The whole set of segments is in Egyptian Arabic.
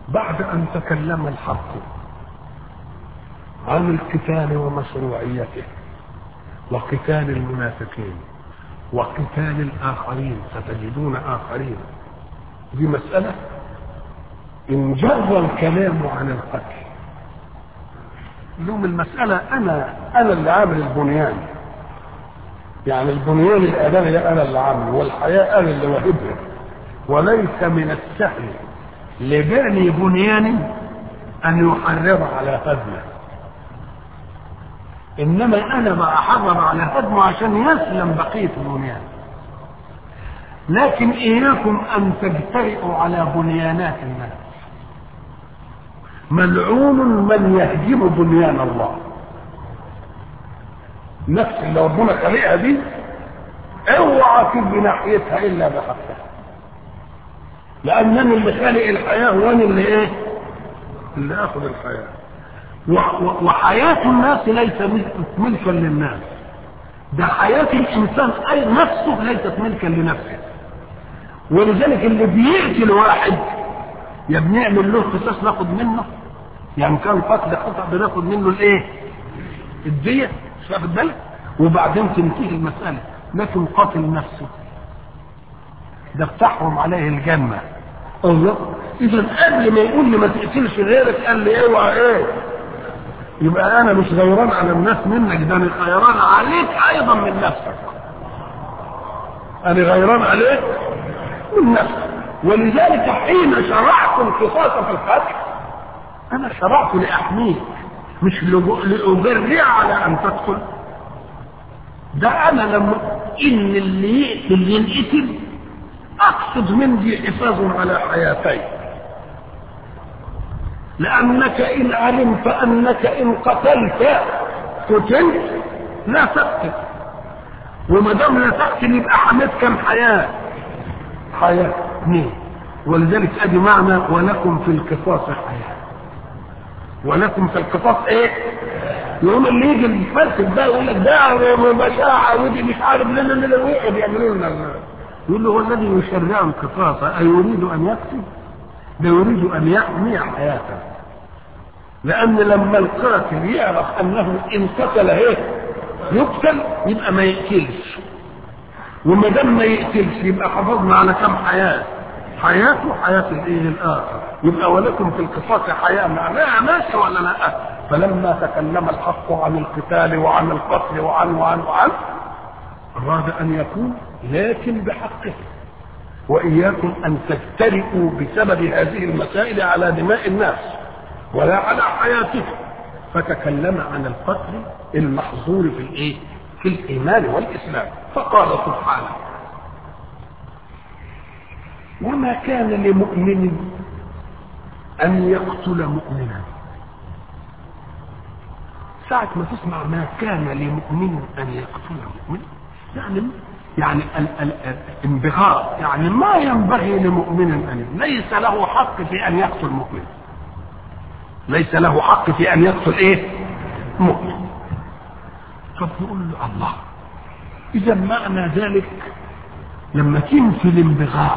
بعد أن تكلم الحق عن القتال ومشروعيته وقتال المنافقين وقتال الآخرين ستجدون آخرين دي مسألة إن جر الكلام عن القتل لهم المسألة أنا أنا اللي عامل البنيان يعني البنيان الآدمي ده أنا اللي عامله والحياة أنا اللي واهبها وليس من السهل لبني بنيان أن يحرر على هدمه إنما أنا بحرر على هدمه عشان يسلم بقية البنيان لكن إياكم أن تجترئوا على بنيانات الناس ملعون من يهدم بنيان الله نفس اللي ربنا خلقها دي اوعى تجي ناحيتها الا بحقها لانني اللي خالق الحياه وانا اللي ايه اللي اخذ الحياه وحياه الناس ليس ملكا للناس ده حياه الانسان اي نفسه ليست ملكا لنفسه ولذلك اللي بيقتل واحد يا بنعمل له قصاص ناخد منه يعني كان قتل خطا بناخد منه الايه الديه مش واخد بالك وبعدين تنتهي المساله لكن قاتل نفسه ده بتحرم عليه الجنه الله اذا قبل ما يقول لي ما تقتلش غيرك قال لي اوعى ايه يبقى انا مش غيران على الناس منك ده انا غيران عليك ايضا من نفسك انا غيران عليك من نفسك ولذلك حين شرعت القصاص في القتل انا شرعت لاحميك مش لاجري على ان تدخل ده انا لما ان اللي يقتل ينقتل اقصد من دي حفاظ على حياتي لانك ان علمت انك ان قتلت قتلت لا تقتل وما دام لا تقتل يبقى حميت كم حياه حياه اثنين ولذلك ادي معنى ولكم في القصاص حياه ولكم في القصاص ايه يقوم اللي يجي الفاسد ده يقول لك ده بشاعة ودي مش عارف لا لا لا ويقعد يعملوا لنا يقول له هو الذي يشرع القصاص أيريد أن يقتل؟ ده يريد أن يحمي حياته لأن لما القاتل يعرف أنه إن قتل إيه يقتل يبقى ما يقتلش وما دام ما يقتلش يبقى حافظنا على كم حياة حياته وحياة الايه الاخر يبقى ولكم في القصاص حياة معناها ماشي ولا لا فلما تكلم الحق عن القتال وعن القتل وعن وعن وعن اراد ان يكون لكن بحقه واياكم ان تجترئوا بسبب هذه المسائل على دماء الناس ولا على حياتهم فتكلم عن القتل المحظور في الايه في الايمان والاسلام فقال سبحانه وما كان لمؤمن أن يقتل مؤمنا ساعة ما تسمع ما كان لمؤمن أن يقتل مؤمنا يعني يعني الانبهار يعني ما ينبغي لمؤمن أن ليس له حق في أن يقتل مؤمن ليس له حق في أن يقتل إيه؟ مؤمن طب نقول له الله إذا معنى ذلك لما تنفي الانبغاء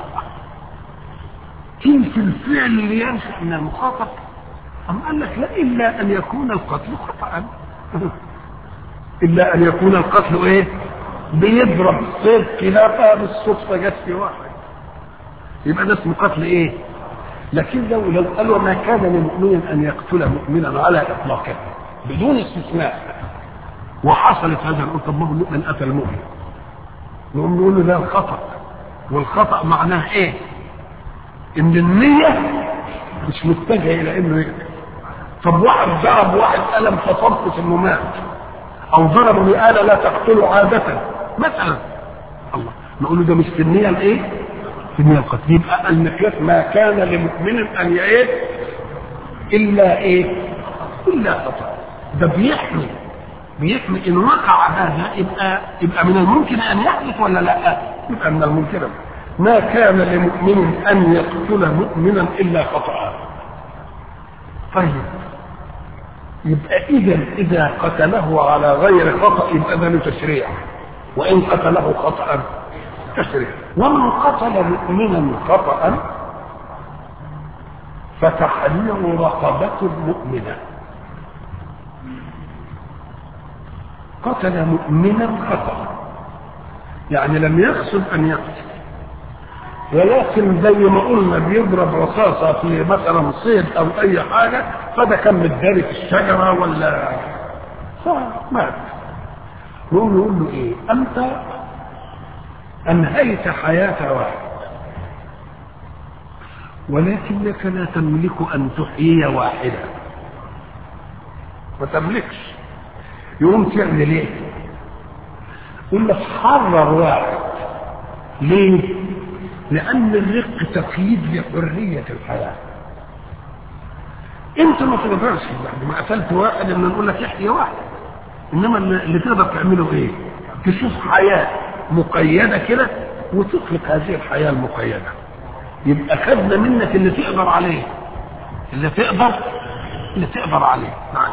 تنفي الفعل اللي ينشأ من المخاطب أم قال لك لا إلا أن يكون القتل خطأ إلا أن يكون القتل إيه بيضرب صيد خلافة بالصدفة جت في واحد يبقى ده اسمه قتل إيه لكن لو لو قالوا ما كان لمؤمن أن يقتل مؤمنا على إطلاقه بدون استثناء وحصلت هذا نقول طب ما هو المؤمن قتل مؤمن نقوم نقول له ده الخطأ والخطأ معناه إيه ان النية مش متجهة الى انه يقتل طب واحد ضرب واحد قلم فصبت انه مات او ضربه بآلة لا تقتله عادة مثلا الله نقول له ده مش في النية الايه في النية القتل يبقى المقياس ما كان لمؤمن ان يعيد الا ايه الا خطأ ده بيحمي بيحمي ان وقع هذا يبقى يبقى من الممكن ان يحدث ولا لا يبقى من الممكن ما كان لمؤمن ان يقتل مؤمنا الا خطأ طيب يبقى اذا اذا قتله على غير خطأ يبقى ده له تشريع وان قتله خطأ تشريع ومن قتل مؤمنا خطأ فتحرير رقبة مؤمنة قتل مؤمنا خطأ يعني لم يقصد أن يقتل ولكن زي ما قلنا بيضرب رصاصة في مثلا صيد أو أي حاجة فده كان متداري في الشجرة ولا فمات نقول له يقول له إيه أنت أنهيت حياة واحد ولكنك لا تملك أن تحيي واحدة ما تملكش يقوم تعمل ايه؟ يقول لك حرر واحد ليه؟ لأن الرق تقييد لحرية الحياة انت ما تقدرش بعد ما قتلت واحد ان نقول لك احيي واحد انما اللي تقدر تعمله ايه؟ تشوف حياة مقيدة كده وتطلق هذه الحياة المقيدة يبقى خدنا منك اللي تقدر عليه اللي تقدر اللي تقدر عليه نعم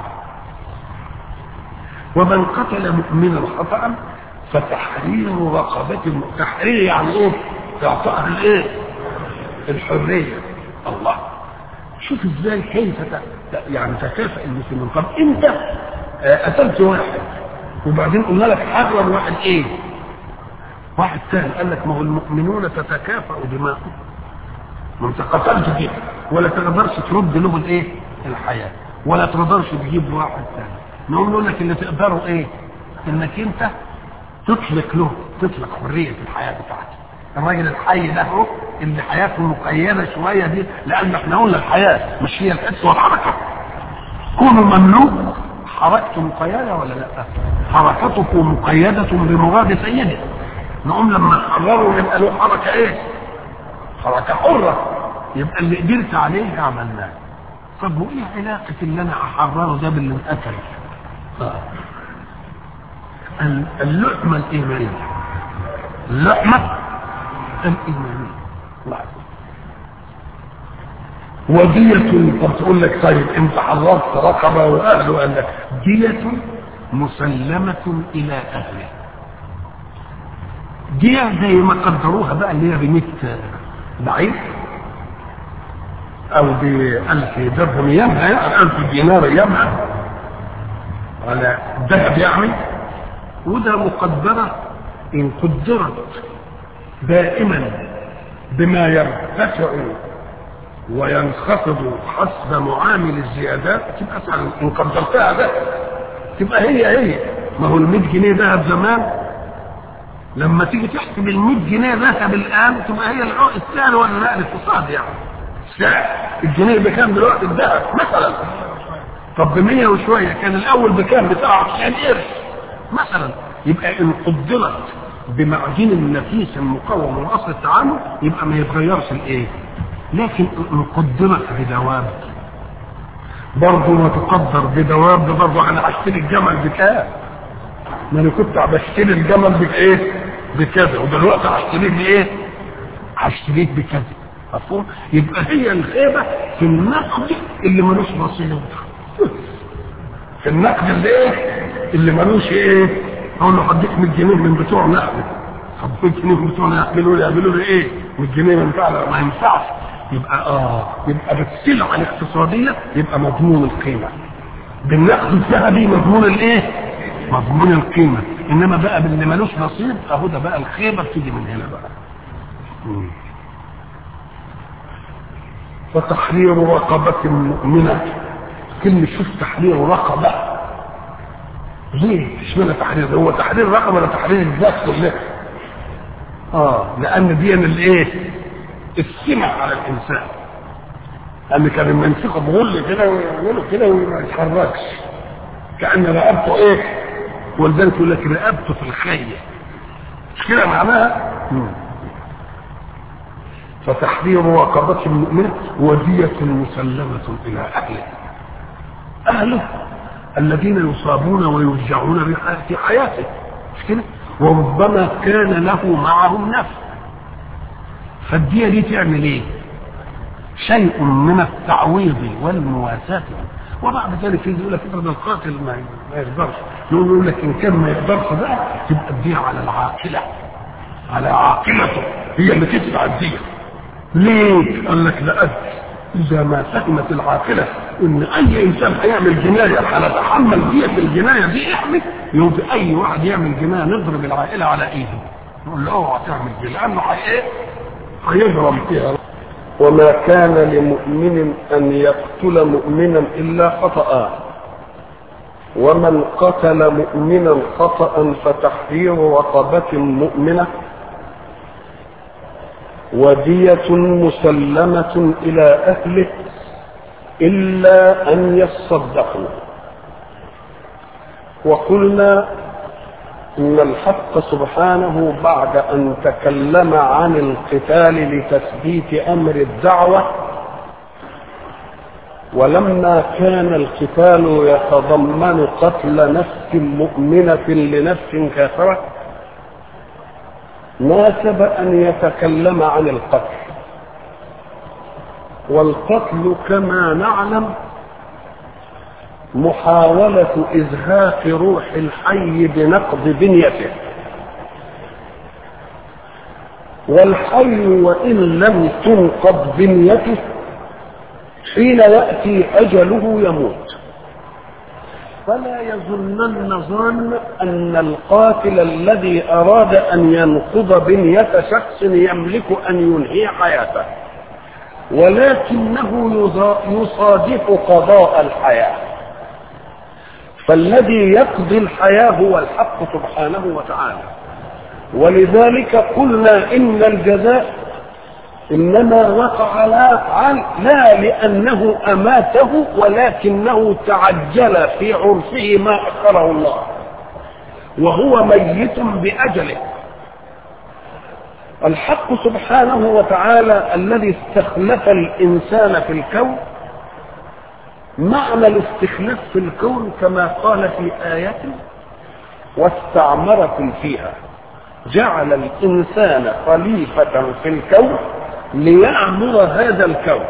ومن قتل مؤمنا خطأ فتحرير رقبة تحرير يعني ايه؟ اعطائها الايه؟ الحرية الله شوف ازاي كيف يعني تكافئ المسلمين طب انت قتلت واحد وبعدين قلنا لك حرر واحد ايه؟ واحد ثاني قال لك ما هو المؤمنون تتكافئ دماؤهم ما انت قتلت كده ولا تقدرش ترد له الايه؟ الحياه ولا تقدرش تجيب واحد ثاني نقول نقول لك اللي تقدره ايه؟ انك انت تطلق له تطلق حريه الحياه بتاعته الراجل الحي ده هو اللي حياته مقيده شويه دي لان احنا قلنا الحياه مش هي الحس والحركه كونوا مملوك حركته مقيده ولا لا؟ حركته مقيده بمراد سيده نقوم لما نحرره يبقى له حركه ايه؟ حركه حره يبقى اللي قدرت عليه عملناه طب وايه علاقه اللي انا احرره ده باللي اتقتل؟ آه. اللحمه الايمانيه اللحمه الايمانيه لحظه ودية طب تقول لك طيب انت حررت رقبة واهله قال لك دية مسلمة الى اهله دية زي ما قدروها بقى اللي هي ب 100 بعير او ب 1000 درهم ايامها يعني 1000 دينار ايامها على الذهب يعني وده مقدرة ان قدرت دائما بما يرتفع وينخفض حسب معامل الزيادات تبقى سهل ان قدرتها ده تبقى هي هي ما هو ال 100 جنيه ذهب زمان لما تيجي تحسب ال 100 جنيه ذهب الان تبقى هي السعر ولا لا الاقتصاد يعني السعر الجنيه بكام دلوقتي الذهب مثلا طب ب 100 وشويه كان الاول بكام ب 97 قرش مثلا يبقى ان قدرت بمعجن النفيس المقوم من اصل التعامل يبقى ما يتغيرش الايه لكن ان قدرت بدواب برضه ما تقدر بدواب ده برضه انا هشتري الجمل بكام ما انا كنت بشتري الجمل بايه بكذا ودلوقتي هشتريه بايه هشتريه بكذا مفهوم يبقى هي الخيبه في النقد اللي ملوش بصيره في النقد اللي ايه اللي ملوش ايه اقول له هديك 100 جنيه من بتوع نقد طب 100 جنيه من بتوع يعملوا لي يعملوا لي ايه 100 جنيه ما ينفعش ما ينفعش يبقى اه يبقى بالسلعه الاقتصاديه يبقى مضمون القيمه بالنقد الذهبي مضمون الايه مضمون القيمه انما بقى باللي ملوش نصيب اهو ده بقى الخيبه بتيجي من هنا بقى مم. فتحرير رقبة مؤمنة كلمة شوف تحرير رقبة ليه اشمعنى تحرير هو تحرير رقبة ولا تحرير الذات كلها اه لان دي الايه السمع على الانسان لان كان لما يمسكه بغل كده ويعمله كده وما يتحركش كان رقبته ايه ولذلك يقول لك رقبته في الخيه مش كده معناها فتحرير رقبة المؤمنة ودية مسلمة إلى أهله أهله الذين يصابون ويرجعون في حياته مش كده وربما كان له معهم نفس فالدية دي تعمل ايه شيء من التعويض والمواساة وبعد ذلك يجي يقول لك افرض القاتل ما ما يقدرش يقول يقول لك ان كان ما يقدرش بقى تبقى الدية على العاقلة على عاقلته هي اللي تدفع الدية ليه؟ قال لك لأد إذا ما فهمت العاقلة إن أي إنسان هيعمل جناية هنتحمل دية الجناية دي إحنا يوم أي واحد يعمل جناية نضرب العائلة على إيده نقول له أوعى تعمل دي لأنه إيه؟ هيجرم فيها وما كان لمؤمن أن يقتل مؤمنا إلا خطأ ومن قتل مؤمنا خطأ فتحرير رقبة مؤمنة ودية مسلمة إلى أهله إلا أن يصدقوا وقلنا إن الحق سبحانه بعد أن تكلم عن القتال لتثبيت أمر الدعوة ولما كان القتال يتضمن قتل نفس مؤمنة لنفس كافرة ناسب أن يتكلم عن القتل والقتل كما نعلم محاولة إزهاق روح الحي بنقض بنيته والحي وإن لم تنقض بنيته حين يأتي أجله يموت فلا يظنن ظان أن القاتل الذي أراد أن ينقض بنية شخص يملك أن ينهي حياته ولكنه يصادف قضاء الحياة فالذي يقضي الحياة هو الحق سبحانه وتعالى ولذلك قلنا إن الجزاء إنما وقع لا, لا لأنه أماته ولكنه تعجل في عرفه ما أخره الله وهو ميت بأجله الحق سبحانه وتعالى الذي استخلف الإنسان في الكون معنى الاستخلاف في الكون كما قال في آية واستعمركم فيها جعل الإنسان خليفة في الكون ليعمر هذا الكون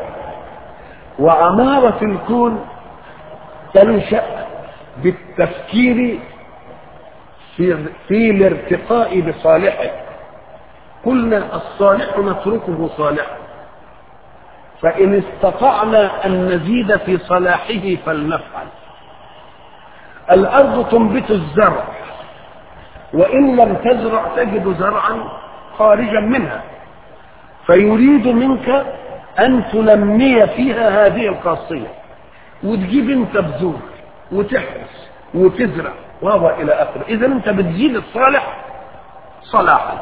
وعمارة الكون تنشأ بالتفكير في, في الارتقاء بصالحه قلنا الصالح نتركه صالحا فإن استطعنا أن نزيد في صلاحه فلنفعل الأرض تنبت الزرع وإن لم تزرع تجد زرعا خارجا منها فيريد منك أن تنمي فيها هذه الخاصية وتجيب انت بذور وتحرس وتزرع وهو إلى آخره إذا أنت بتزيد الصالح صلاحا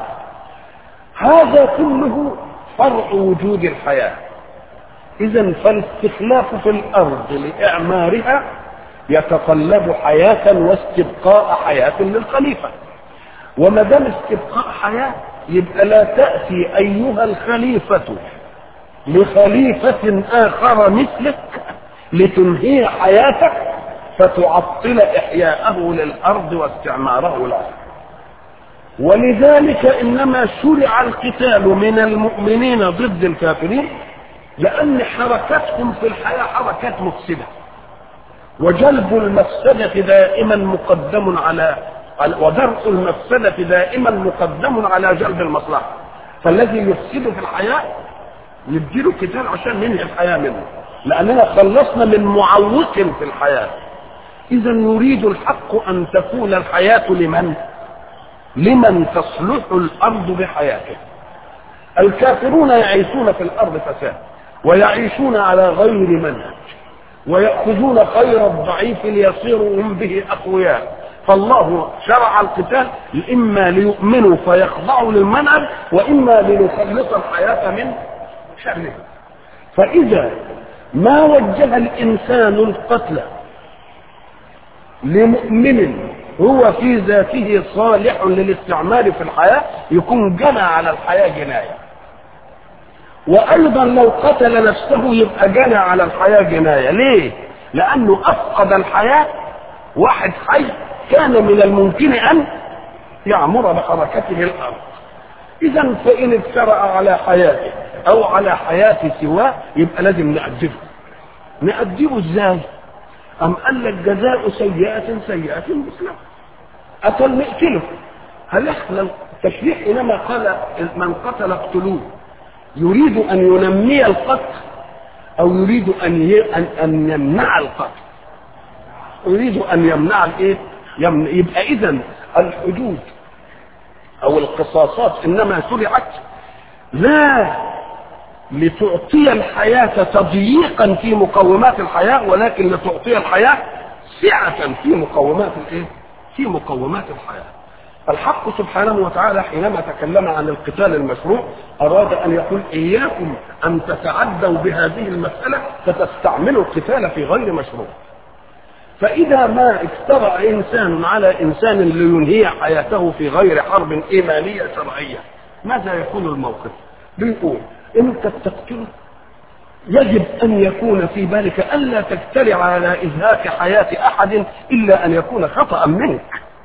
هذا كله فرع وجود الحياة إذا فالاستخلاف في الأرض لإعمارها يتطلب حياة واستبقاء حياة للخليفة وما دام استبقاء حياة يبقى لا تأتي أيها الخليفة لخليفة آخر مثلك لتنهي حياتك فتعطل إحياءه للأرض واستعماره لها ولذلك إنما شرع القتال من المؤمنين ضد الكافرين لأن حركتهم في الحياة حركات مفسدة وجلب المفسدة دائما مقدم على ودرء المفسدة دائما مقدم على جلب المصلحة فالذي يفسد في الحياة نديله قتال عشان ننهي الحياة منه لأننا خلصنا من معوق في الحياة إذا يريد الحق أن تكون الحياة لمن؟ لمن تصلح الأرض بحياته الكافرون يعيشون في الأرض فساد ويعيشون على غير منهج ويأخذون خير الضعيف ليصيروا هم به أقوياء فالله شرع القتال إما ليؤمنوا فيخضعوا للمنهج وإما لنخلص الحياة من شره فإذا ما وجه الإنسان القتل لمؤمن هو في ذاته صالح للاستعمار في الحياة يكون جنى على الحياة جناية وأيضا لو قتل نفسه يبقى جنى على الحياة جناية ليه؟ لأنه أفقد الحياة واحد حي كان من الممكن أن يعمر بحركته الأرض إذا فإن افترأ على حياته أو على حياة سواه يبقى لازم نأدبه نأدبه إزاي؟ أم قال لك جزاء سيئة سيئة مثلها أقل نقتله هل احنا التشريع حينما قال من قتل اقتلوه يريد أن ينمي القتل او يريد ان ي- ان, أن يمنع القتل يريد ان يمنع الايه يمنع يبقى اذا الحدود او القصاصات انما شرعت لا لتعطي الحياة تضييقا في مقومات الحياة ولكن لتعطي الحياة سعة في مقومات الايه؟ في مقومات الحياة. الحق سبحانه وتعالى حينما تكلم عن القتال المشروع أراد أن يقول إياكم أن تتعدوا بهذه المسألة فتستعملوا القتال في غير مشروع. فإذا ما اجترأ إنسان على إنسان لينهي حياته في غير حرب إيمانية شرعية ماذا يكون الموقف؟ بنقول أنت بتقتله يجب أن يكون في بالك ألا تجترع على إزهاق حياة أحد إلا أن يكون خطأ منك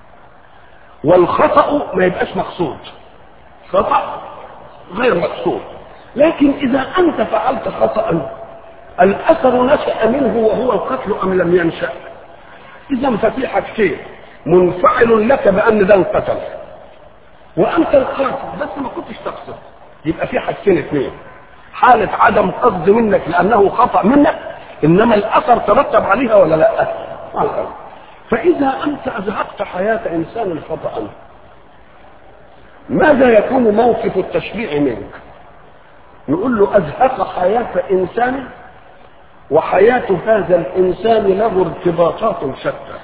والخطأ ما يبقاش مقصود خطأ غير مقصود لكن إذا أنت فعلت خطأ الأثر نشأ منه وهو القتل أم لم ينشأ إذا ففي حاجتين منفعل لك بأن ده انقتل وأنت القاتل بس ما كنتش تقصد يبقى في حاجتين اثنين حالة عدم قصد منك لأنه خطأ منك إنما الأثر ترتب عليها ولا لا؟ على الأرض. فإذا أنت أزهقت حياة إنسان خطأ ماذا يكون موقف التشريع منك؟ نقول له أزهق حياة إنسان وحياة هذا الإنسان له ارتباطات شتى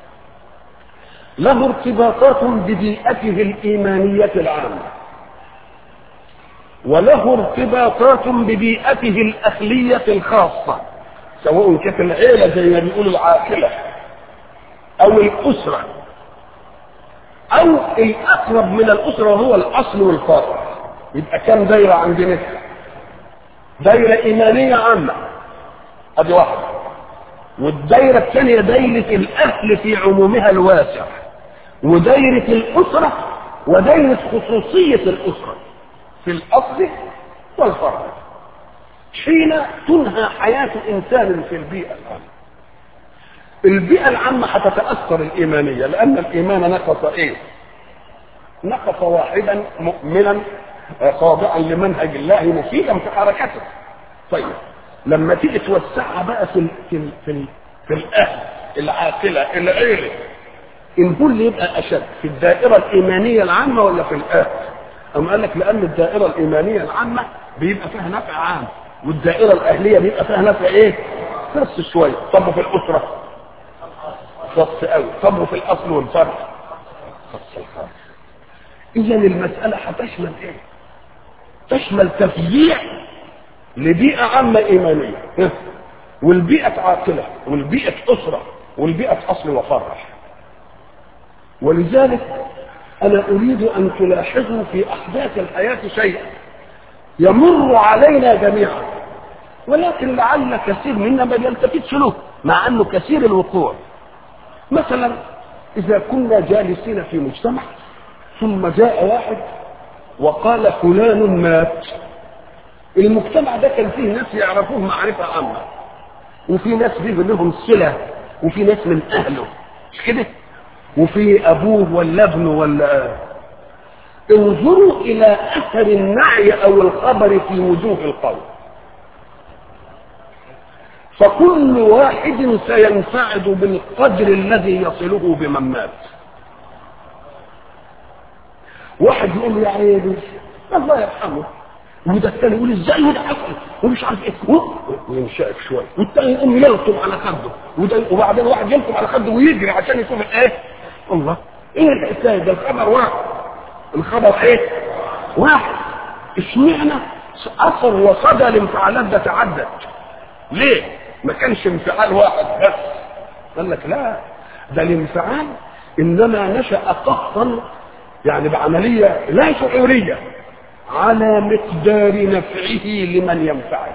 له ارتباطات ببيئته الإيمانية العامة وله ارتباطات ببيئته الأهلية الخاصة سواء كانت العيلة زي ما بيقولوا العاقلة أو الأسرة أو الأقرب من الأسرة وهو الأصل والفرع يبقى كم دايرة عندنا دايرة إيمانية عامة ادي واحده والدايره الثانيه دايره الاهل في عمومها الواسع ودايره الاسره ودايره خصوصيه الاسره في الاصل والفرع حين تنهى حياه انسان في البيئه العامه البيئه العامه هتتاثر الايمانيه لان الايمان نقص ايه نقص واحدا مؤمنا خاضعا لمنهج الله مفيدا في حركته طيب لما تيجي توسعها بقى في ال في ال في, ال في الاهل العاقله العيله الكل يبقى اشد في الدائره الايمانيه العامه ولا في الاهل؟ أم قال لك لان الدائره الايمانيه العامه بيبقى فيها نفع عام والدائره الاهليه بيبقى فيها نفع ايه؟ بس شويه طب في الاسره خص قوي طب في الاصل والفرع خص الخاص اذا المساله هتشمل ايه؟ تشمل تفجيع لبيئة عامة إيمانية والبيئة عاقلة والبيئة أسرة والبيئة أصل وفرع ولذلك أنا أريد أن تلاحظوا في أحداث الحياة شيئا يمر علينا جميعا ولكن لعل كثير منا ما يلتفتش له مع أنه كثير الوقوع مثلا إذا كنا جالسين في مجتمع ثم جاء واحد وقال فلان مات المجتمع ده كان فيه ناس يعرفوه معرفة عامة وفي ناس فيه لهم صلة وفي ناس من أهله مش كده وفي أبوه ولا ابنه ولا انظروا إلى أثر النعي أو الخبر في وجوه القوم فكل واحد سينفعل بالقدر الذي يصله بمن مات واحد يقول يا عيني الله يرحمه وده الثاني يقول ازاي وده حصل ومش عارف ايه وينشأك شويه والثاني يقوم يلطم على خده وده وبعدين واحد يلطم على خده ويجري عشان يشوف ايه الله ايه الحكايه ده الخبر واحد الخبر ايه واحد اشمعنى اثر وصدى الانفعالات ده تعدد ليه ما كانش انفعال واحد بس قال لك لا ده الانفعال انما نشا قهرا يعني بعمليه لا شعوريه على مقدار نفعه لمن ينفعه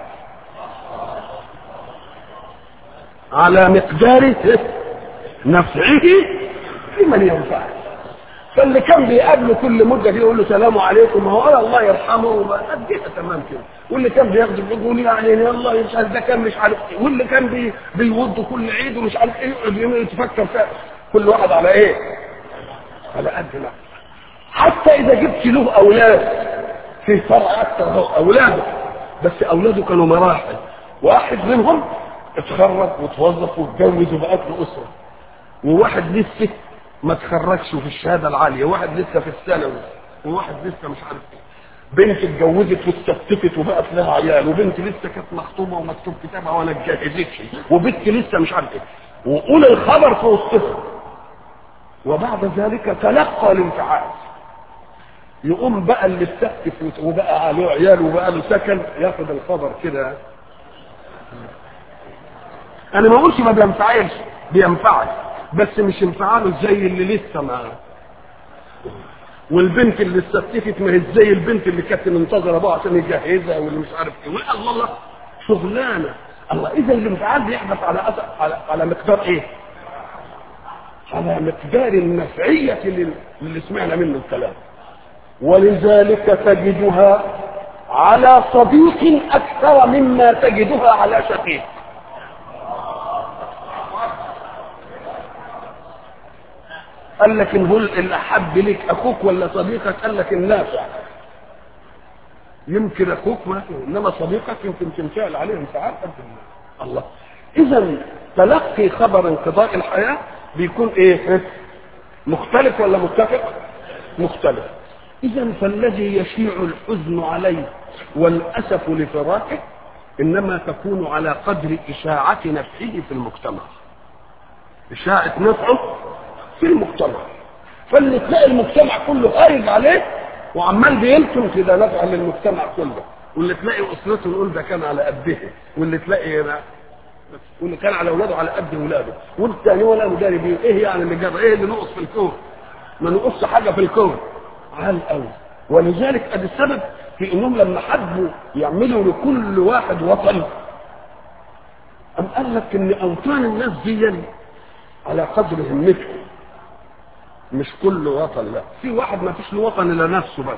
على مقدار نفعه لمن ينفعه فاللي كان بيقابله كل مده كده يقول له سلام عليكم هو قال الله يرحمه واديها تمام كده واللي كان بياخد يقول يعني الله مش عارف ده كان مش عارف ايه واللي كان بي بيوض كل عيد ومش عارف ايه يقعد يتفكر فيها كل واحد على ايه؟ على قد نفسه حتى اذا جبت له اولاد في فرع اكثر هو اولاده بس اولاده كانوا مراحل واحد منهم اتخرج وتوظف واتجوز وبقت له اسره وواحد لسه ما اتخرجش في الشهاده العاليه وواحد لسه في الثانوي وواحد لسه مش عارف ايه بنت اتجوزت واستفتفت وبقت لها عيال وبنت لسه كانت مخطوبه ومكتوب كتابها ولا اتجهزتش وبنت لسه مش عارف ايه وقول الخبر في وسطهم وبعد ذلك تلقى الانفعال يقوم بقى اللي استفتف وبقى له عيال وبقى له سكن ياخد الخبر كده انا ما اقولش ما بينفعلش بينفعل بس مش انفعاله زي اللي لسه ما والبنت اللي استفتفت ما هي زي البنت اللي كانت منتظره بقى عشان يجهزها واللي مش عارف ايه الله الله شغلانه الله اذا الانفعال بيحدث على أثر على, على مقدار ايه؟ على مقدار النفعيه اللي, اللي سمعنا منه الكلام ولذلك تجدها على صديق اكثر مما تجدها على شقيق قال لك ان هو الاحب لك اخوك ولا صديقك قال لك النافع يمكن اخوك ما انما صديقك يمكن تنفعل عليه انفعال قد الله اذا تلقي خبر انقضاء الحياه بيكون ايه مختلف ولا متفق مختلف اذا فالذي يشيع الحزن عليه والاسف لفراقه انما تكون على قدر اشاعه نفسه في المجتمع اشاعه نفعه في المجتمع فاللي تلاقي المجتمع كله هايج عليه وعمال بيلتم كده نفعا للمجتمع كله واللي تلاقي اسرته يقول ده كان على قده واللي تلاقي واللي كان على اولاده على قد اولاده والثاني ولا مداري بيه ايه يعني اللي جرى ايه اللي نقص في الكون ما نقص حاجه في الكون عال قوي ولذلك ادي السبب في انهم لما حبوا يعملوا لكل واحد وطن أم قال لك ان اوطان الناس دي على قدر همتهم مش كل وطن لا في واحد ما فيش له وطن الا نفسه بس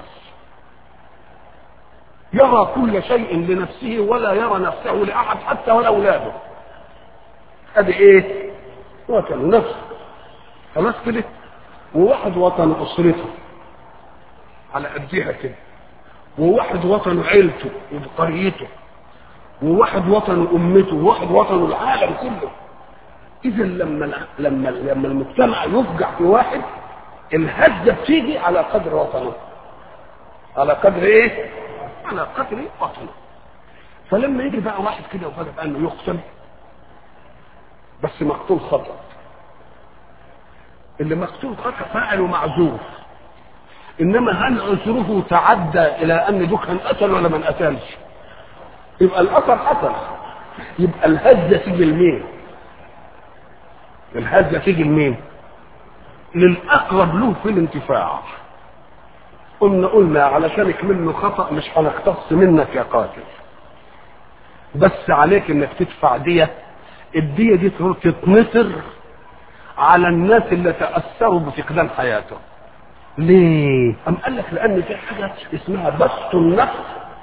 يرى كل شيء لنفسه ولا يرى نفسه لاحد حتى ولا اولاده ادي ايه وطن نفسه خلاص كده وواحد وطن اسرته على قدها كده وواحد وطن عيلته وقريته وواحد وطن امته وواحد وطن العالم كله اذا لما لما لما المجتمع يفجع في واحد الهزه بتيجي على قدر وطنه على قدر ايه على قدر وطنه فلما يجي بقى واحد كده وفجاه بقى انه يقتل بس مقتول خطا اللي مقتول خطا فاعله معذور انما هل عذره تعدى الى ان ده كان قتل ولا ما قتلش يبقى الاثر حصل يبقى الهزه تيجي لمين الهزه تيجي لمين للاقرب له في الانتفاع قلنا قلنا علشانك منه خطا مش هنقتص منك يا قاتل بس عليك انك تدفع ديه الديه دي تتنصر على الناس اللي تاثروا بفقدان حياته ليه؟ أم قال لك لأن في حاجة اسمها بسط النفس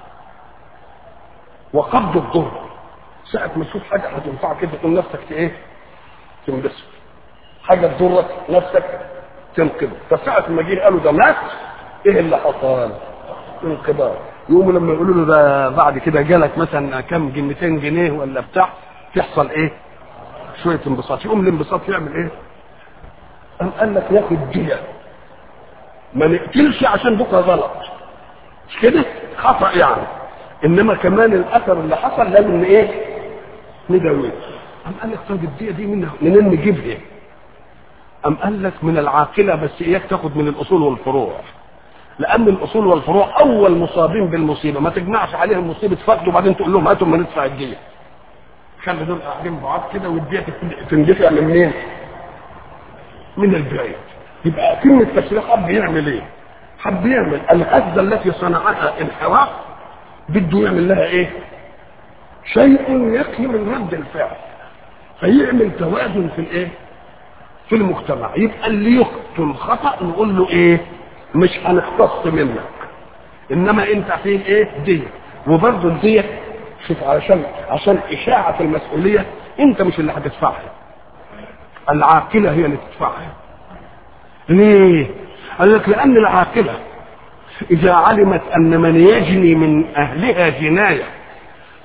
وقبض الضر ساعة ما تشوف حاجة هتنفعك كده تقول نفسك ايه؟ تنبسط حاجة تضرك نفسك تنقبض فساعة ما جه قالوا ده مات ايه اللي حصل؟ انقباض يقوموا لما يقولوا له ده بعد كده جالك مثلا كام جنيه جنيه ولا بتاع تحصل ايه؟ شوية انبساط يقوم الانبساط يعمل ايه؟ قام قال لك ياخد دية ما نقتلش عشان بكره غلط مش كده خطا يعني انما كمان الاثر اللي حصل لازم ايه نداويه قام قال لك طب الديه دي منين منين نجيبها قام قال لك من العاقله بس اياك تاخد من الاصول والفروع لان الاصول والفروع اول مصابين بالمصيبه ما تجمعش عليهم مصيبه فقد وبعدين تقول لهم هاتوا ما ندفع الديه خلي دول قاعدين بعاد كده والديه تندفع من منين؟ من البعيد يبقى كلمة تشريع حب يعمل ايه؟ حب يعمل الهزة التي صنعها انحراف بده يعمل لها ايه؟ شيء يقي من رد الفعل فيعمل توازن في الايه؟ في المجتمع يبقى اللي يقتل خطأ نقول له ايه؟ مش هنختص منك انما انت فين ايه؟ دية وبرضه الدية شوف عشان عشان اشاعة المسؤولية انت مش اللي هتدفعها العاقلة هي اللي تدفعها ليه؟ قال لك لأن العاقلة إذا علمت أن من يجني من أهلها جناية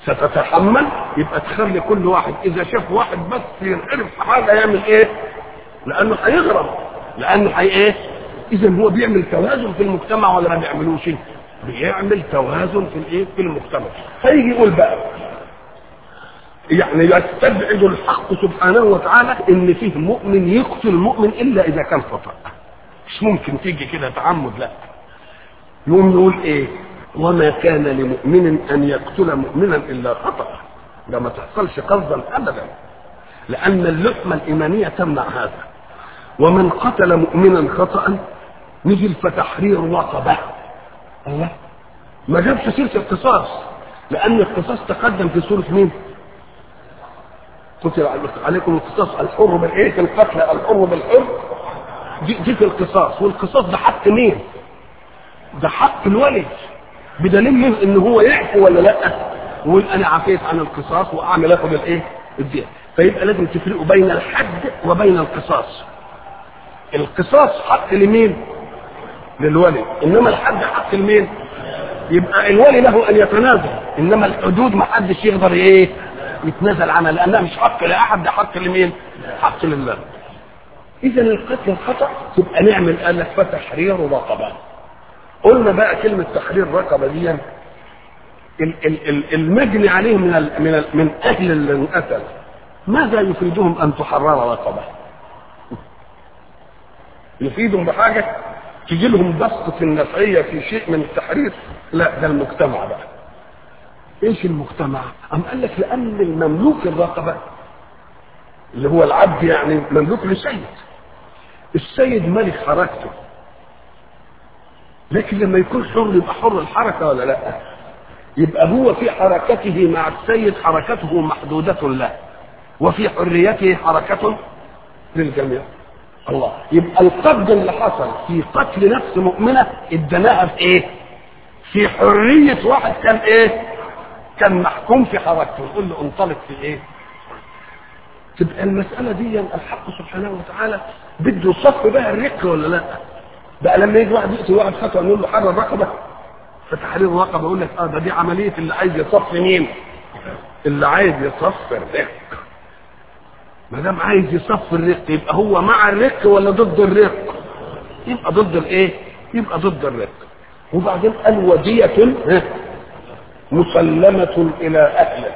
ستتحمل يبقى تخلي كل واحد اذا شاف واحد بس ينحرف في حاجه يعمل ايه لانه هيغرم لانه هي ايه اذا هو بيعمل توازن في المجتمع ولا ما بيعملوش بيعمل توازن في الايه في المجتمع هيجي يقول بقى يعني يستبعد الحق سبحانه وتعالى ان فيه مؤمن يقتل مؤمن الا اذا كان خطا مش ممكن تيجي كده تعمد لا يقوم يقول ايه وما كان لمؤمن ان يقتل مؤمنا الا خطا ده ما تحصلش قصدا ابدا لان اللحمه الايمانيه تمنع هذا ومن قتل مؤمنا خطا نزل فتحرير رقبه الله ما جابش سيره القصاص لان القصاص تقدم في سوره مين كتب عليكم القصاص الحر بالايه في القتل الحر بالحر دي, دي في القصاص والقصاص ده حق مين ده حق الولد بدليل من ان هو يعفو ولا لا ويقول انا عفيت عن القصاص واعمل اخد الايه الدين فيبقى لازم تفرقوا بين الحد وبين القصاص القصاص حق لمين للولي انما الحد حق لمين يبقى الولي له ان يتنازل انما الحدود ما حدش يقدر ايه يتنازل عنها لانها مش حق لاحد ده حق لمين حق لله اذا القتل الخطا يبقى نعمل قال لك فتحرير رقبه قلنا بقى كلمه تحرير رقبه دي ال- ال- ال- المجني عليه من ال من ال من اهل اللي انقتل ماذا يفيدهم ان تحرر رقبه يفيدهم بحاجه تجي لهم بسطة النفعية في شيء من التحرير لا ده المجتمع بقى ايش المجتمع ام قال لك لان المملوك الرقبة اللي هو العبد يعني مملوك لسيد السيد ملك حركته لكن لما يكون حر يبقى حر الحركة ولا لا يبقى هو في حركته مع السيد حركته محدودة له وفي حريته حركة للجميع الله يبقى القبض اللي حصل في قتل نفس مؤمنة ادناها في ايه في حرية واحد كان ايه كان محكوم في حركته نقول له انطلق في ايه تبقى المسألة دي الحق سبحانه وتعالى بده يصف بها الرق ولا لا بقى لما يجي واحد يقتل واحد خطأ نقول له حرر رقبة فتحرير الرقبة يقول لك اه ده دي عملية اللي عايز يصف مين اللي عايز يصف الرق ما دام عايز يصف الرق يبقى هو مع الرق ولا ضد الرق يبقى ضد الايه يبقى ضد الرق وبعدين قال ودية ها، مسلمة إلى أهله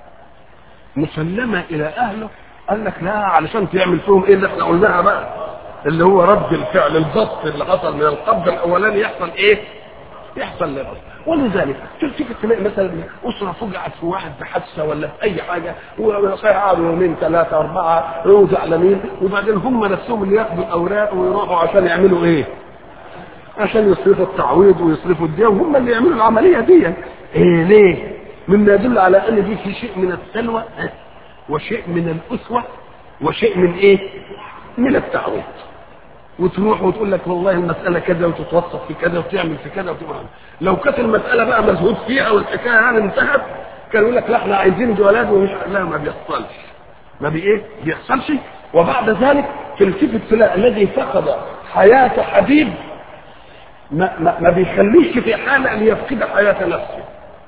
مسلمة إلى أهله قال لك لا علشان تعمل فيهم إيه اللي احنا قلناها بقى اللي هو رد الفعل الضبط اللي حصل من القبض الأولاني يحصل إيه؟ يحصل للرد ولذلك تلتفت تلاقي مثلا أسرة فجعت في واحد في حادثة ولا في أي حاجة وقعدوا يومين ثلاثة أربعة وهو زعلانين وبعدين هم نفسهم اللي ياخدوا الأوراق ويروحوا عشان يعملوا إيه؟ عشان يصرفوا التعويض ويصرفوا الدين وهم اللي يعملوا العملية دي ايه ليه مما يدل على ان دي في شيء من السلوى ها، وشيء من الاسوة وشيء من ايه من التعويض وتروح وتقول لك والله المسألة كذا وتتوسط في كذا وتعمل في كذا وتعمل لو كانت المسألة بقى مزهود فيها والحكاية يعني انتهت كان يقول لك لا احنا عايزين جوالات ومش لا ما بيحصلش ما بي ايه بيحصلش وبعد ذلك تلتفت تلاقي الذي فقد حياة حبيب ما, ما, ما بيخليش في حالة ان يفقد حياة نفسه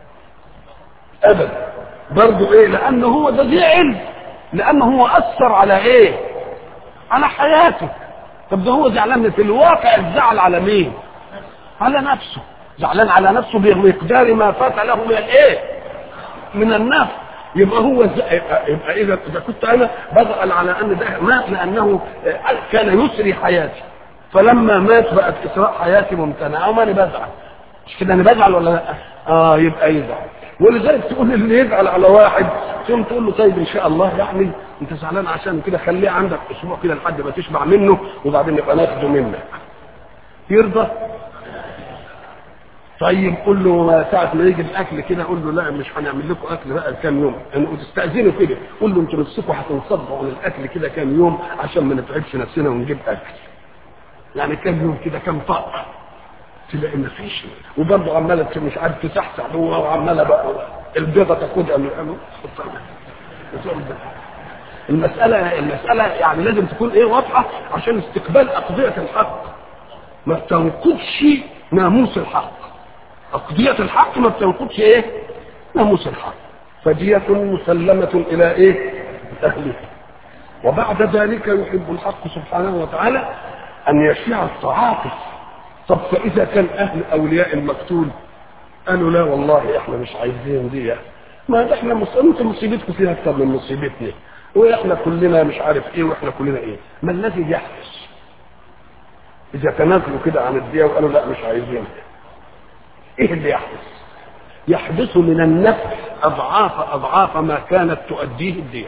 ابدا برضه ايه لانه هو ده زعل لانه هو اثر على ايه على حياته طب ده هو زعلان في الواقع الزعل على مين على نفسه زعلان على نفسه بمقدار ما فات له من الايه من النفس يبقى هو ز... يبقى اذا اذا كنت انا بزعل على ان ده مات لانه كان يسري حياتي فلما مات بقت اسراء حياتي ممتنعه وما انا بزعل مش كده انا بزعل ولا لا اه يبقى يزعل ولذلك تقول اللي يزعل على واحد ثم تقول له طيب ان شاء الله يعني انت زعلان عشان كده خليه عندك اسبوع كده لحد ما تشبع منه وبعدين نبقى ناخده منك يرضى طيب قول له ما ساعة ما يجي الأكل كده قول له لا مش هنعمل لكم أكل بقى كام يوم يعني وتستأذنوا كده قول له أنتوا نفسكم هتنصبوا عن الأكل كده كام يوم عشان ما نتعبش نفسنا ونجيب أكل يعني كام يوم كده كام طاقة تلاقي ما فيش وبرضه عمالة مش عارف تسحسح هو وعمالة بقى البيضة تاخدها من المسألة المسألة يعني لازم تكون ايه واضحة عشان استقبال أقضية الحق ما تنقضش ناموس الحق أقضية الحق ما بتنقضش ايه ناموس الحق فدية مسلمة إلى إيه؟ أهله وبعد ذلك يحب الحق سبحانه وتعالى أن يشيع التعاطف طب فإذا كان أهل أولياء المقتول قالوا لا والله احنا مش عايزين دي ما احنا مص... انتم مصيبتكم فيها اكتر من مصيبتنا واحنا كلنا مش عارف ايه واحنا كلنا ايه ما الذي يحدث اذا تنازلوا كده عن الدية وقالوا لا مش عايزين ايه اللي يحدث يحدث من النفع اضعاف اضعاف ما كانت تؤديه الدية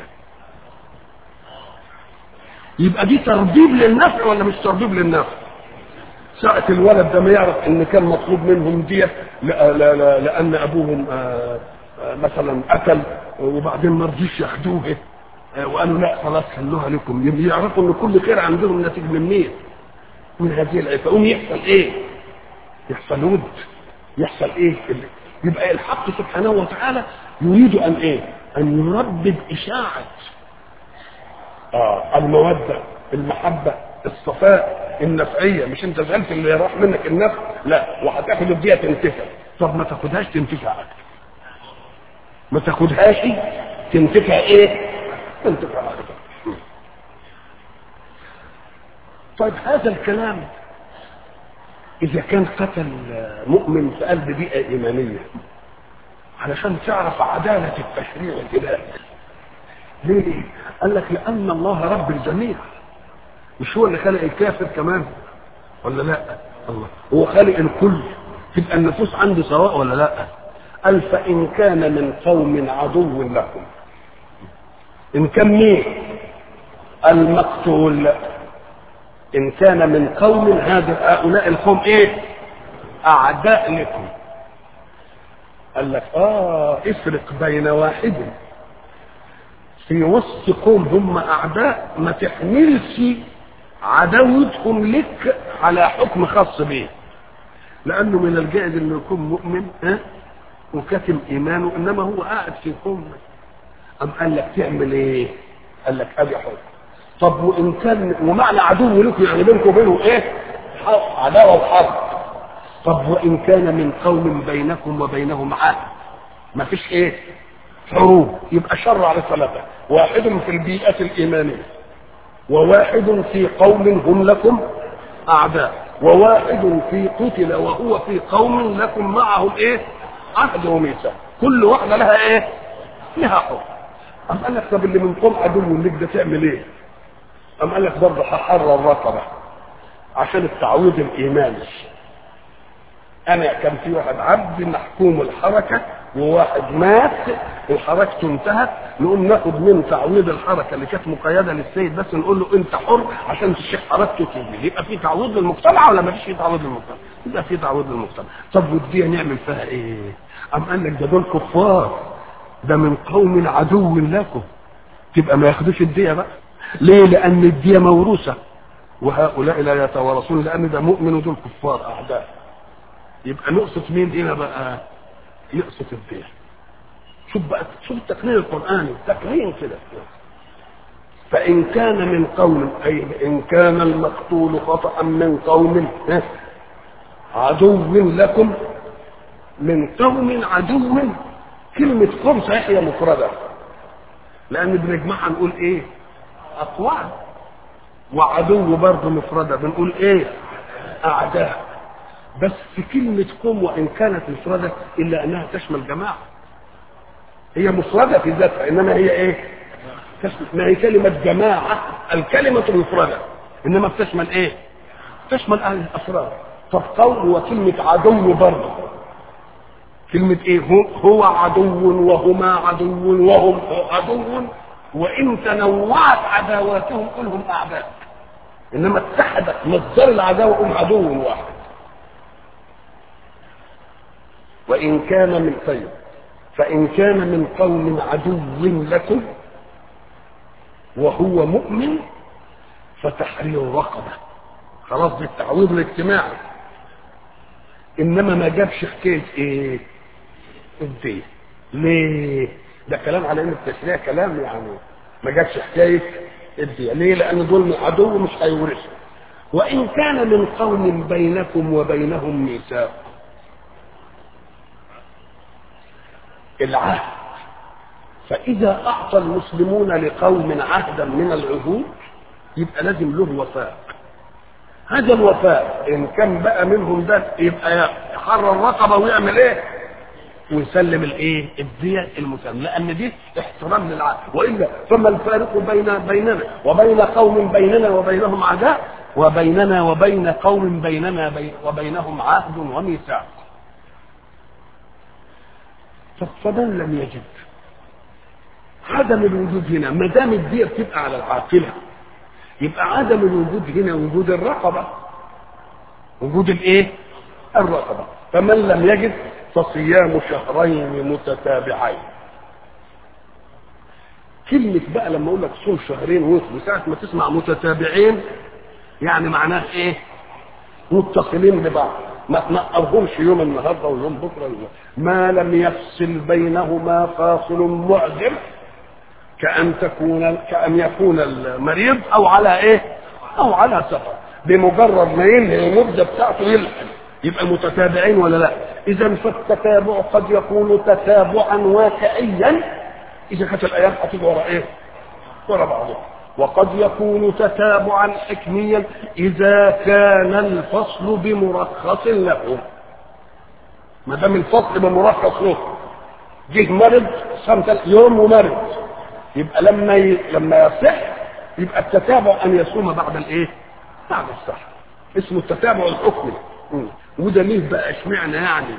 يبقى دي تربيب للنفع ولا مش تربيب للنفع ساعة الولد ده ما يعرف ان كان مطلوب منهم دية لا لا لا لان ابوهم آآ آآ مثلا قتل وبعدين ما رضيش ياخدوه وقالوا لا خلاص خلوها لكم يعرفوا ان كل خير عندهم ناتج من مين؟ من هذه العفة يقوم يحصل ايه؟ يحصل ود يحصل ايه؟ يبقى الحق سبحانه وتعالى يريد ان ايه؟ ان يربب اشاعة آه المودة المحبة الصفاء النفعية مش انت زعلت اللي راح منك النفع لا وهتاخد الدية تنتفع طب ما تاخدهاش تنتفع اكتر ما تاخدهاش تنتفع ايه تنتفع اكتر طيب هذا الكلام اذا كان قتل مؤمن في قلب بيئة ايمانية علشان تعرف عدالة التشريع الالهي ليه قال لك لان الله رب الجميع مش هو اللي خلق الكافر كمان ولا لا الله هو خالق الكل تبقى النفوس عنده سواء ولا لا قال فان كان من قوم عدو لكم ان كان مين المقتول ان كان من قوم هذا هؤلاء القوم ايه اعداء لكم قال لك اه افرق بين واحد في وسط قوم هم اعداء ما تحملش عداوتهم لك على حكم خاص به لانه من الجائز انه يكون مؤمن ها وكاتم ايمانه انما هو قاعد في قوم ام قال لك تعمل ايه قال لك ادي حكم طب وان كان ومعنى عدو لكم يعني بينكم وبينه ايه عداوه وحرب طب وان كان من قوم بينكم وبينهم عهد ما فيش ايه حروب يبقى شر على ثلاثه واحد في البيئه الايمانيه وواحد في قوم هم لكم اعداء وواحد في قتل وهو في قوم لكم معهم ايه عهد وميثاق كل واحده لها ايه لها حكم أم قال لك طب اللي من قوم عدو لك ده تعمل ايه أم قال لك برضه هحرر رقبه عشان التعويض الايماني انا كان في واحد عبد محكوم الحركه وواحد مات وحركته انتهت نقوم ناخد من تعويض الحركه اللي كانت مقيده للسيد بس نقول له انت حر عشان تشيخ حركته تيجي يبقى في تعويض للمجتمع ولا ما فيش في تعويض للمجتمع؟ يبقى في تعويض للمجتمع طب والديه نعمل فيها ايه؟ أم قال لك ده دول كفار ده من قوم عدو لكم تبقى ما ياخدوش الديه بقى ليه؟ لان الديه موروثه وهؤلاء لا يتوارثون لان ده مؤمن ودول كفار اعداء يبقى نقصد مين هنا بقى؟ يقصد الدين شوف بقى شوف التقنين القرآني تقنين كده فإن كان من قوم أي إن كان المقتول خطأ من قوم عدو لكم من قوم عدو كلمة قوم صحيح هي مفردة لأن بنجمعها نقول إيه؟ أقوام وعدو برضه مفردة بنقول إيه؟ أعداء بس في كلمة قوم وإن كانت مفردة إلا أنها تشمل جماعة هي مفردة في ذاتها إنما هي إيه؟ تشمل ما هي كلمة جماعة الكلمة مفردة إنما بتشمل إيه؟ تشمل أهل الأفراد طب قول وكلمة عدو برضه كلمة إيه؟ هو عدو وهما عدو وهم عدو وإن تنوعت عداواتهم كلهم أعداء إنما اتحدت مصدر العداوة هم عدو واحد وإن كان من طيب فإن كان من قوم عدو لكم وهو مؤمن فتحرير رقبة خلاص دي التعويض الاجتماعي إنما ما جابش حكاية إيه؟ الدين ليه؟ ده كلام على إن التشريع كلام يعني ما جابش حكاية الدين ليه؟ لأن دول عدو مش هيورثوا وإن كان من قوم بينكم وبينهم ميثاق العهد فإذا أعطى المسلمون لقوم عهدا من العهود يبقى لازم له وفاء هذا الوفاء إن كان بقى منهم ده يبقى يحرر رقبة ويعمل إيه؟ ويسلم الايه الدية المسلم لان دي احترام للعهد والا فما الفارق بين بيننا وبين قوم بيننا وبينهم عداء وبيننا وبين قوم بيننا بي وبينهم عهد وميثاق فمن لم يجد عدم الوجود هنا ما دام الدية بتبقى على العاقلة يبقى عدم الوجود هنا وجود الرقبة وجود الايه الرقبة فمن لم يجد فصيام شهرين متتابعين كلمة بقى لما اقول لك صوم شهرين وصل ساعة ما تسمع متتابعين يعني معناه ايه؟ متصلين ببعض ما تنقرهمش يوم النهارده ويوم بكره ويوم. ما لم يفصل بينهما فاصل معجب كأن تكون كأن يكون المريض أو على إيه؟ أو على سفر بمجرد ما ينهي المدة بتاعته يلحق يبقى متتابعين ولا لا؟ إذا فالتتابع قد يكون تتابعا واقعيا إذا كانت الأيام هتيجي ورا إيه؟ ورا بعضها وقد يكون تتابعا حكميا إذا كان الفصل بمرخص له ما دام الفصل بمرخص له جه مرض صام يوم ومرض يبقى لما ي... لما يصح يبقى التتابع ان يصوم بعد الايه؟ بعد الصحه اسمه التتابع الحكمي وده ليه بقى اشمعنى يعني؟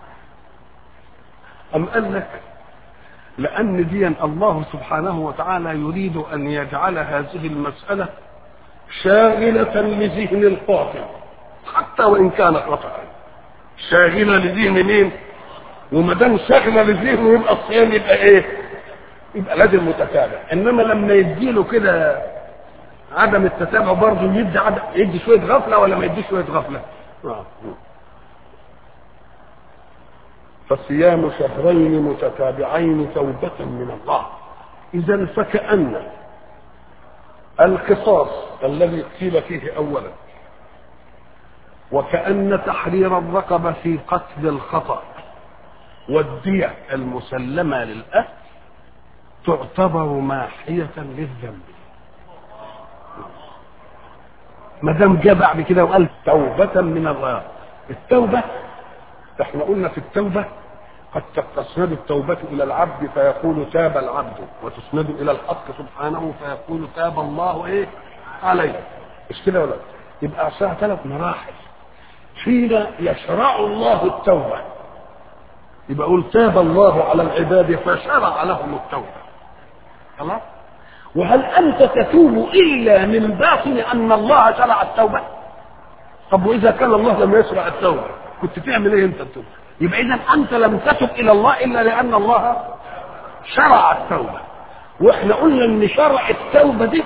أم قال لك لأن دي الله سبحانه وتعالى يريد أن يجعل هذه المسألة شاغلة لذهن القاطع حتى وإن كان خطأ شاغلة لذهن مين؟ وما دام شاغلة لذهنه يبقى الصيام يبقى إيه؟ يبقى لازم متتابع إنما لما يديله كده عدم التتابع برضه يدي عدم يدي شوية غفلة ولا ما يديش شوية غفلة؟ آه. فصيام شهرين متتابعين توبة من الله إذا فكأن القصاص الذي قيل فيه أولا وكأن تحرير الرقبة في قتل الخطأ والدية المسلمة للأهل تعتبر ماحية للذنب ما دام جاء بعد كده وقال توبة من الله التوبة احنا قلنا في التوبة قد تسند التوبة إلى العبد فيقول تاب العبد وتسند إلى الحق سبحانه فيقول تاب الله إيه عليه مش كده ولا يبقى عشان ثلاث مراحل حين يشرع الله التوبة يبقى يقول تاب الله على العباد فشرع لهم التوبة خلاص وهل أنت تتوب إلا من باطن أن الله شرع التوبة طب وإذا كان الله لم يشرع التوبة كنت تعمل ايه انت التوبه يبقى اذا انت لم تتب الى الله الا لان الله شرع التوبه واحنا قلنا ان شرع التوبه دي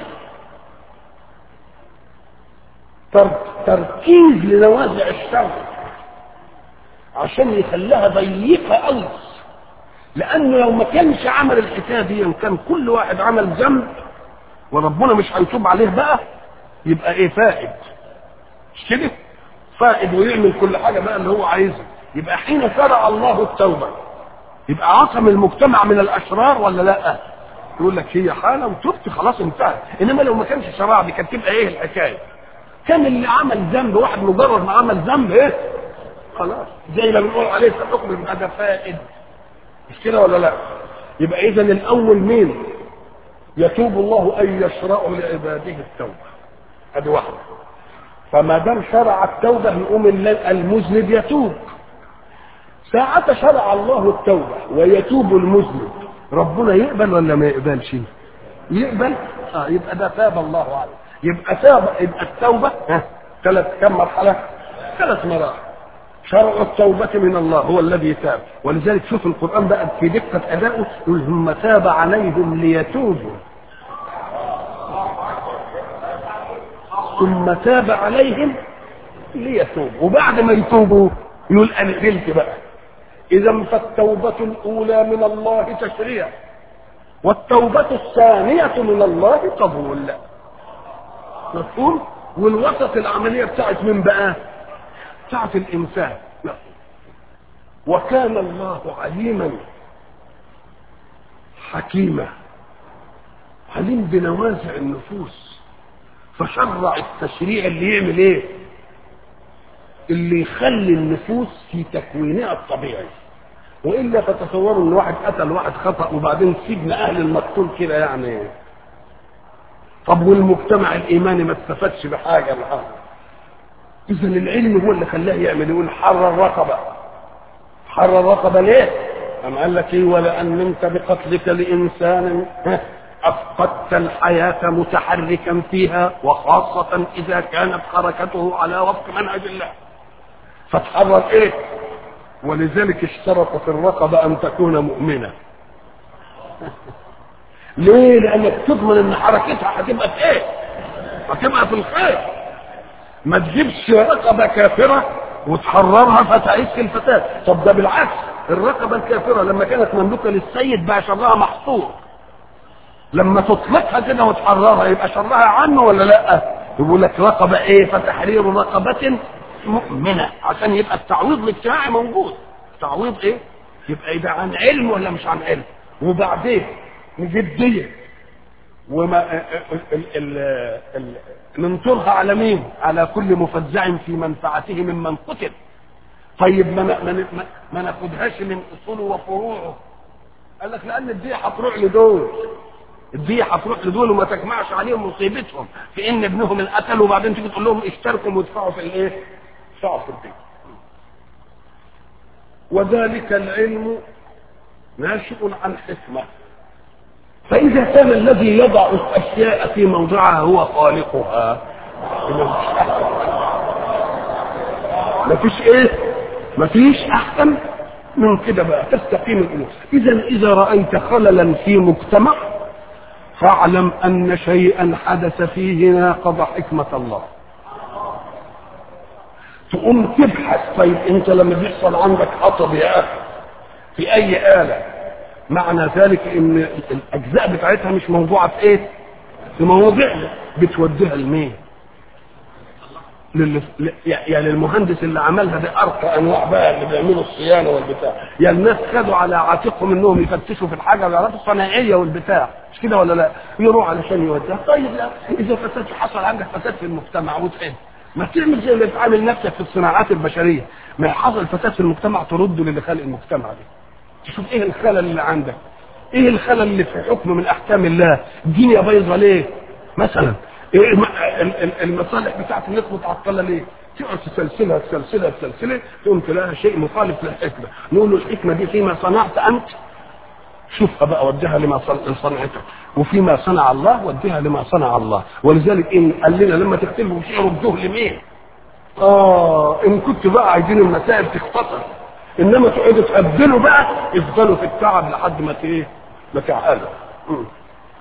تركيز لنوازع الشر عشان يخليها ضيقه قوي لانه لو ما كانش عمل الحكايه دي كان كل واحد عمل ذنب وربنا مش هيتوب عليه بقى يبقى ايه فائد مش كده فائد ويعمل كل حاجه بقى اللي هو عايزها يبقى حين شرع الله التوبه يبقى عصم المجتمع من الاشرار ولا لا يقول لك هي حاله وتبت خلاص انتهت انما لو ما كانش شرع دي كانت تبقى ايه الحكايه كان اللي عمل ذنب واحد مجرد ما عمل ذنب ايه خلاص زي ما بنقول عليه في الحكم هذا فائد مش كده ولا لا يبقى اذا الاول مين يتوب الله ان يشرع لعباده التوبه ادي واحده فما دام شرع التوبه يقوم المذنب يتوب ساعة شرع الله التوبة ويتوب المذنب ربنا يقبل ولا ما يقبلش؟ يقبل اه يبقى ده تاب الله عليه يبقى تاب يبقى التوبة ها ثلاث كم مرحلة؟ ثلاث مراحل شرع التوبة من الله هو الذي تاب ولذلك شوف القرآن بقى في دقة أدائه يقول ثم تاب عليهم ليتوبوا ثم تاب عليهم ليتوبوا وبعد ما يتوبوا يقول انا قبلت بقى اذا فالتوبه الاولى من الله تشريع والتوبه الثانيه من الله قبول مفهوم والوسط العمليه بتاعت من بقى بتاعت الانسان وكان الله عليما حكيمة عليم بنوازع النفوس فشرع التشريع اللي يعمل ايه اللي يخلي النفوس في تكوينها الطبيعي والا فتصوروا ان واحد قتل واحد خطا وبعدين سجن اهل المقتول كده يعني طب والمجتمع الايماني ما استفادش بحاجه الان اذا العلم هو اللي خلاه يعمل يقول حرر رقبه حرر رقبه ليه؟ أم قال لك ايه ولأن انت بقتلك لإنسان أفقدت الحياة متحركا فيها وخاصة إذا كانت حركته على وفق منهج الله فتحرك إيه ولذلك اشترط في الرقبة أن تكون مؤمنة ليه لأنك تضمن أن حركتها هتبقى في إيه هتبقى في الخير ما تجيبش رقبة كافرة وتحررها فتعيش في الفساد طب ده بالعكس الرقبة الكافرة لما كانت مملوكة للسيد بقى شرها محصور لما تطلقها كده وتحررها يبقى شرها عنه ولا لا يقول لك رقبة ايه فتحرير رقبة مؤمنة عشان يبقى التعويض الاجتماعي موجود تعويض ايه يبقى يبقى عن علم ولا مش عن علم وبعدين جدية وما ال ال ال ننطرها على مين على كل مفزع في منفعته ممن قتل طيب ما ما ما ناخدهاش من اصوله وفروعه قال لك لان الدية هتروح لدول الدية هتروح لدول وما تجمعش عليهم مصيبتهم في ان ابنهم القتل وبعدين تيجي تقول لهم اشتركوا وادفعوا في الايه؟ ادفعوا في الدية. وذلك العلم ناشئ عن حكمة فإذا كان الذي يضع الأشياء في موضعها هو خالقها مفيش ايه مفيش احسن من كده بقى تستقيم الامور اذا اذا رايت خللا في مجتمع فاعلم ان شيئا حدث فيه ناقض حكمه الله تقوم تبحث طيب انت لما بيحصل عندك حطب يا اخي في اي اله معنى ذلك ان الاجزاء بتاعتها مش موضوعه في ايه في مواضيعها بتوديها لمين لل... يعني المهندس اللي عملها ده ارقى انواع بقى اللي بيعملوا الصيانه والبتاع يعني الناس خدوا على عاتقهم انهم يفتشوا في الحاجه ويعرفوا الصناعيه والبتاع مش كده ولا لا يروح علشان يوديها طيب لا اذا فساد حصل عندك فساد في المجتمع وتحل ما تعمل زي اللي بتعامل نفسك في الصناعات البشريه ما حصل فساد في المجتمع ترده للي خلق المجتمع ده تشوف ايه الخلل اللي عندك ايه الخلل اللي في حكم من احكام الله الدنيا بايظه ليه مثلا إيه المصالح بتاعت الناس متعطله ليه تقعد تسلسلها تسلسلها تسلسلها تقوم تلاقيها شيء مخالف للحكمه نقول له الحكمه دي فيما صنعت انت شوفها بقى وديها لما صنعته وفيما صنع الله وديها لما صنع الله ولذلك ان قال لنا لما تكتبوا شيء ردوه لمين؟ اه ان كنت بقى عايزين المسائل تختصر انما تقعدوا تقبلوا بقى افضلوا في التعب لحد ما ايه ما تعقلوا